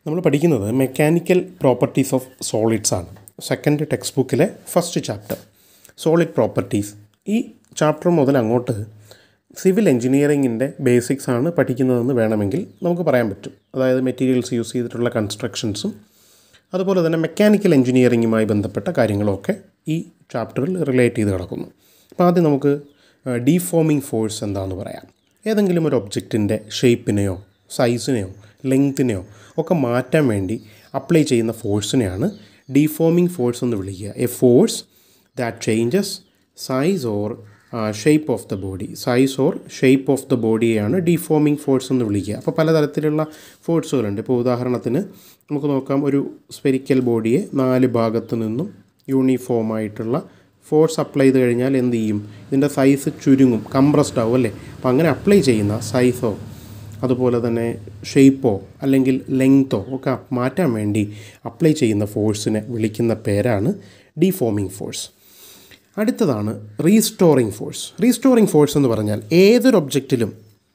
നമ്മൾ പഠിക്കുന്നത് mechanical properties of solids ആണ് സെക്കൻഡ് ടെക്സ്റ്റ് ബുക്കിലെ ഫസ്റ്റ് ചാപ്റ്റർ സോളിഡ് പ്രോപ്പർട്ടീസ് ഈ ചാപ്റ്റർ മുതൽ അങ്ങോട്ട് സിവിൽ എഞ്ചിനീയറിങ്ങിൻ്റെ ബേസിക്സ് ആണ് പഠിക്കുന്നതെന്ന് വേണമെങ്കിൽ നമുക്ക് പറയാൻ പറ്റും അതായത് മെറ്റീരിയൽസ് യൂസ് ചെയ്തിട്ടുള്ള കൺസ്ട്രക്ഷൻസും അതുപോലെ തന്നെ മെക്കാനിക്കൽ എഞ്ചിനീയറിങ്ങുമായി ബന്ധപ്പെട്ട കാര്യങ്ങളൊക്കെ ഈ ചാപ്റ്ററിൽ റിലേറ്റ് ചെയ്ത് കിടക്കുന്നു അപ്പോൾ ആദ്യം നമുക്ക് ഡീഫോമിംഗ് ഫോഴ്സ് എന്താണെന്ന് പറയാം ഏതെങ്കിലും ഒരു ഒബ്ജക്റ്റിൻ്റെ ഷേപ്പിനെയോ സൈസിനെയോ ലെങ്ത്തിനെയോ ഒക്കെ മാറ്റാൻ വേണ്ടി അപ്ലൈ ചെയ്യുന്ന ഫോഴ്സിനെയാണ് ഡീഫോമിംഗ് ഫോഴ്സ് എന്ന് വിളിക്കുക a force that changes size or shape of the body size or shape of the ബോഡിയെയാണ് ഡീഫോമിംഗ് ഫോഴ്സ് എന്ന് വിളിക്കുക അപ്പോൾ പലതരത്തിലുള്ള ഫോഴ്സുകളുണ്ട് ഇപ്പോൾ ഉദാഹരണത്തിന് നമുക്ക് നോക്കാം ഒരു സ്പെരിക്കൽ ബോഡിയെ നാല് ഭാഗത്തു നിന്നും യൂണിഫോമായിട്ടുള്ള ഫോഴ്സ് അപ്ലൈ ചെയ്ത് കഴിഞ്ഞാൽ എന്ത് ചെയ്യും ഇതിൻ്റെ സൈസ് ചുരുങ്ങും കംപ്രസ്ഡ് ആവും അല്ലേ അപ്പോൾ അങ്ങനെ അപ്ലൈ ചെയ്യുന്ന സൈസോ അതുപോലെ തന്നെ ഷേപ്പോ അല്ലെങ്കിൽ ലെങ്തോ ഒക്കെ മാറ്റാൻ വേണ്ടി അപ്ലൈ ചെയ്യുന്ന ഫോഴ്സിനെ വിളിക്കുന്ന പേരാണ് ഡീഫോമിംഗ് ഫോഴ്സ് അടുത്തതാണ് റീസ്റ്റോറിംഗ് ഫോഴ്സ് റീസ്റ്റോറിംഗ് ഫോഴ്സ് എന്ന് പറഞ്ഞാൽ ഏതൊരു ഒബ്ജക്റ്റിലും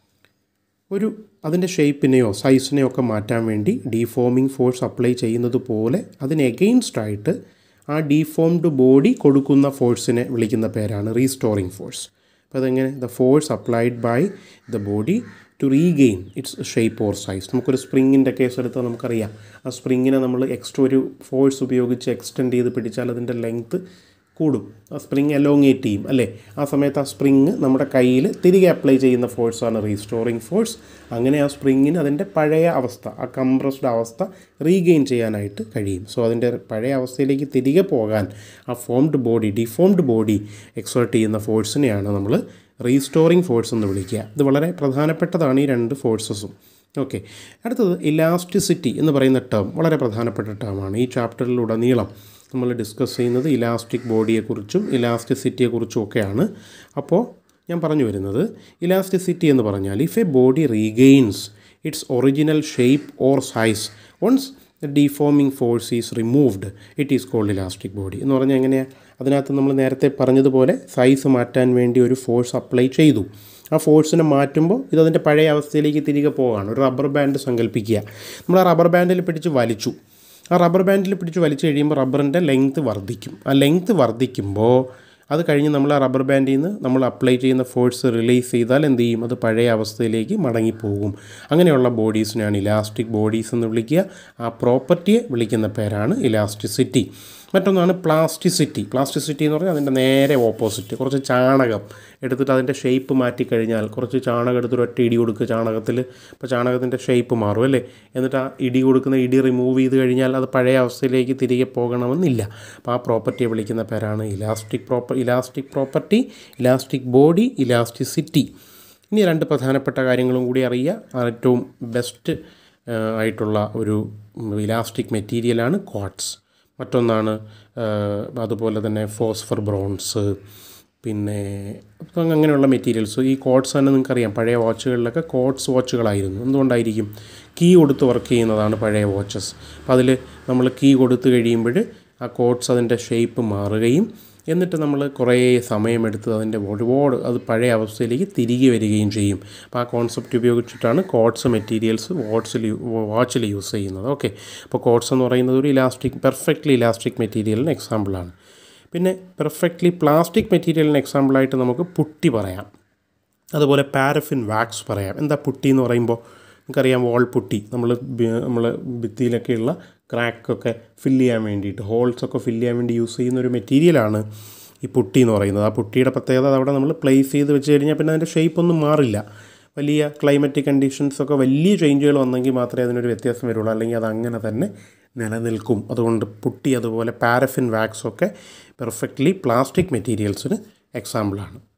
ഒരു അതിൻ്റെ ഷേപ്പിനെയോ സൈസിനെയോ ഒക്കെ മാറ്റാൻ വേണ്ടി ഡീഫോമിംഗ് ഫോഴ്സ് അപ്ലൈ ചെയ്യുന്നത് പോലെ അതിന് എഗെയിൻസ്റ്റ് ആയിട്ട് ആ ഡീഫോംഡ് ബോഡി കൊടുക്കുന്ന ഫോഴ്സിനെ വിളിക്കുന്ന പേരാണ് റീസ്റ്റോറിംഗ് ഫോഴ്സ് അപ്പോൾ അതെങ്ങനെ the force applied by the body to regain its shape or size നമുക്കൊരു സ്പ്രിങ്ങിൻ്റെ കേസ് എടുത്താൽ നമുക്കറിയാം ആ സ്പ്രിങ്ങിനെ നമ്മൾ എക്സ്ട്രാ ഒരു ഫോഴ്സ് ഉപയോഗിച്ച് എക്സ്റ്റെൻഡ് ചെയ്ത് പിടിച്ചാൽ അതിൻ്റെ ലെങ്ത്ത് കൂടും ആ സ്പ്രിങ് എലോങ്ങേറ്റ് ചെയ്യും അല്ലേ ആ സമയത്ത് ആ സ്പ്രിങ് നമ്മുടെ കയ്യിൽ തിരികെ അപ്ലൈ ചെയ്യുന്ന ഫോഴ്സാണ് റീസ്റ്റോറിങ് ഫോഴ്സ് അങ്ങനെ ആ സ്പ്രിങ്ങിന് അതിൻ്റെ പഴയ അവസ്ഥ ആ കംപ്രസ്ഡ് അവസ്ഥ റീഗെയിൻ ചെയ്യാനായിട്ട് കഴിയും സോ അതിൻ്റെ പഴയ അവസ്ഥയിലേക്ക് തിരികെ പോകാൻ ആ formed body deformed body exert ചെയ്യുന്ന ഫോഴ്സിനെയാണ് നമ്മൾ റീസ്റ്റോറിങ് ഫോഴ്സ് എന്ന് വിളിക്കുക ഇത് വളരെ പ്രധാനപ്പെട്ടതാണ് ഈ രണ്ട് ഫോഴ്സസും ഓക്കെ അടുത്തത് ഇലാസ്റ്റിസിറ്റി എന്ന് പറയുന്ന ടേം വളരെ പ്രധാനപ്പെട്ട ടേമാണ് ഈ ചാപ്റ്ററിലുടനീളം നമ്മൾ ഡിസ്കസ് ചെയ്യുന്നത് ഇലാസ്റ്റിക് ബോഡിയെക്കുറിച്ചും ഇലാസ്റ്റിസിറ്റിയെക്കുറിച്ചും ഒക്കെയാണ് അപ്പോൾ ഞാൻ പറഞ്ഞു വരുന്നത് ഇലാസ്റ്റിസിറ്റി എന്ന് പറഞ്ഞാൽ if a body regains its original shape or size once the deforming force is removed it is called elastic body എന്ന് പറഞ്ഞാൽ എങ്ങനെയാണ് അതിനകത്ത് നമ്മൾ നേരത്തെ പറഞ്ഞതുപോലെ സൈസ് മാറ്റാൻ വേണ്ടി ഒരു ഫോഴ്സ് അപ്ലൈ ചെയ്തു ആ ഫോഴ്സിനെ മാറ്റുമ്പോൾ ഇത് അതിൻ്റെ പഴയ അവസ്ഥയിലേക്ക് തിരികെ പോവുകയാണ് ഒരു റബ്ബർ ബാൻഡ് സങ്കല്പിക്കുക നമ്മൾ ആ റബ്ബർ ബാൻഡിൽ പിടിച്ച് വലിച്ചു ആ റബ്ബർ ബാൻഡിൽ പിടിച്ച് വലിച്ചു കഴിയുമ്പോൾ റബ്ബറിൻ്റെ ലെങ്ത്ത് വർദ്ധിക്കും ആ ലെങ്ത്ത് വർദ്ധിക്കുമ്പോൾ അത് കഴിഞ്ഞ് നമ്മൾ ആ റബ്ബർ ബാൻഡിൽ നിന്ന് നമ്മൾ അപ്ലൈ ചെയ്യുന്ന ഫോഴ്സ് റിലീസ് ചെയ്താൽ എന്ത് ചെയ്യും അത് പഴയ അവസ്ഥയിലേക്ക് മടങ്ങിപ്പോകും അങ്ങനെയുള്ള ബോഡീസിനെയാണ് ഇലാസ്റ്റിക് ബോഡീസ് എന്ന് വിളിക്കുക ആ പ്രോപ്പർട്ടിയെ വിളിക്കുന്ന പേരാണ് ഇലാസ്റ്റിസിറ്റി മറ്റൊന്നാണ് പ്ലാസ്റ്റിസിറ്റി പ്ലാസ്റ്റിസിറ്റി എന്ന് പറഞ്ഞാൽ അതിൻ്റെ നേരെ ഓപ്പോസിറ്റ് കുറച്ച് ചാണകം എടുത്തിട്ട് അതിൻ്റെ ഷേപ്പ് മാറ്റി കഴിഞ്ഞാൽ കുറച്ച് ചാണകം എടുത്തിട്ട് ഒറ്റ ഇടി കൊടുക്കുക ചാണകത്തിൽ ഇപ്പോൾ ചാണകത്തിൻ്റെ ഷേപ്പ് മാറും അല്ലേ എന്നിട്ട് ആ ഇടി കൊടുക്കുന്ന ഇടി റിമൂവ് ചെയ്ത് കഴിഞ്ഞാൽ അത് പഴയ അവസ്ഥയിലേക്ക് തിരികെ പോകണമെന്നില്ല അപ്പോൾ ആ പ്രോപ്പർട്ടിയെ വിളിക്കുന്ന പേരാണ് elastic proper elastic property elastic body elasticity ഇനി രണ്ട് പ്രധാനപ്പെട്ട കാര്യങ്ങളും കൂടി അറിയുക ഏറ്റവും ബെസ്റ്റ് ആയിട്ടുള്ള ഒരു ഇലാസ്റ്റിക് മെറ്റീരിയലാണ് ക്വാട്സ് മറ്റൊന്നാണ് അതുപോലെ തന്നെ ഫോസ്ഫർ ബ്രോൺസ് പിന്നെ അങ്ങനെയുള്ള മെറ്റീരിയൽസ് ഈ കോട്ട്സ് തന്നെ നിങ്ങൾക്കറിയാം പഴയ വാച്ചുകളിലൊക്കെ കോട്ട്സ് വാച്ചുകളായിരുന്നു എന്തുകൊണ്ടായിരിക്കും കീ കൊടുത്ത് വർക്ക് ചെയ്യുന്നതാണ് പഴയ വാച്ചസ് അപ്പോൾ അതിൽ നമ്മൾ കീ കൊടുത്തു കഴിയുമ്പോൾ ആ കോട്ട്സ് അതിൻ്റെ ഷേപ്പ് മാറുകയും എന്നിട്ട് നമ്മൾ കുറേ സമയമെടുത്ത് അതിൻ്റെ ഒരുപാട് അത് പഴയ അവസ്ഥയിലേക്ക് തിരികെ വരികയും ചെയ്യും അപ്പോൾ ആ കോൺസെപ്റ്റ് ഉപയോഗിച്ചിട്ടാണ് കോട്ട്സ് മെറ്റീരിയൽസ് വാട്ട്സിൽ വാച്ചിൽ യൂസ് ചെയ്യുന്നത് ഓക്കെ അപ്പോൾ കോട്ട്സ് എന്ന് പറയുന്നത് ഒരു ഇലാസ്റ്റിക് പെർഫെക്റ്റ്ലി ഇലാസ്റ്റിക് മെറ്റീരിയലിന് എക്സാമ്പിളാണ് പിന്നെ പെർഫെക്റ്റ്ലി പ്ലാസ്റ്റിക് മെറ്റീരിയലിന് എക്സാമ്പിളായിട്ട് നമുക്ക് പുട്ടി പറയാം അതുപോലെ പാരഫിൻ വാക്സ് പറയാം എന്താ പുട്ടി എന്ന് പറയുമ്പോൾ നമുക്കറിയാം വാൾ പുട്ടി നമ്മൾ നമ്മൾ ഭിത്തിയിലൊക്കെയുള്ള ക്രാക്കൊക്കെ ഫില്ല് ചെയ്യാൻ വേണ്ടിയിട്ട് ഹോൾസൊക്കെ ഫില്ല് ചെയ്യാൻ വേണ്ടി യൂസ് ചെയ്യുന്ന ഒരു മെറ്റീരിയലാണ് ഈ പുട്ടി എന്ന് പറയുന്നത് ആ പുട്ടിയുടെ പ്രത്യേകത അവിടെ നമ്മൾ പ്ലേസ് ചെയ്ത് വെച്ച് കഴിഞ്ഞാൽ പിന്നെ അതിൻ്റെ ഷേപ്പ് ഒന്നും മാറില്ല വലിയ ക്ലൈമറ്റിക് കണ്ടീഷൻസൊക്കെ വലിയ ചേഞ്ചുകൾ വന്നെങ്കിൽ മാത്രമേ അതിനൊരു വ്യത്യാസം വരുള്ളൂ അല്ലെങ്കിൽ അത് അങ്ങനെ തന്നെ നിലനിൽക്കും അതുകൊണ്ട് പുട്ടി അതുപോലെ പാരഫിൻ വാക്സൊക്കെ പെർഫെക്റ്റ്ലി പ്ലാസ്റ്റിക് മെറ്റീരിയൽസിന് എക്സാമ്പിളാണ്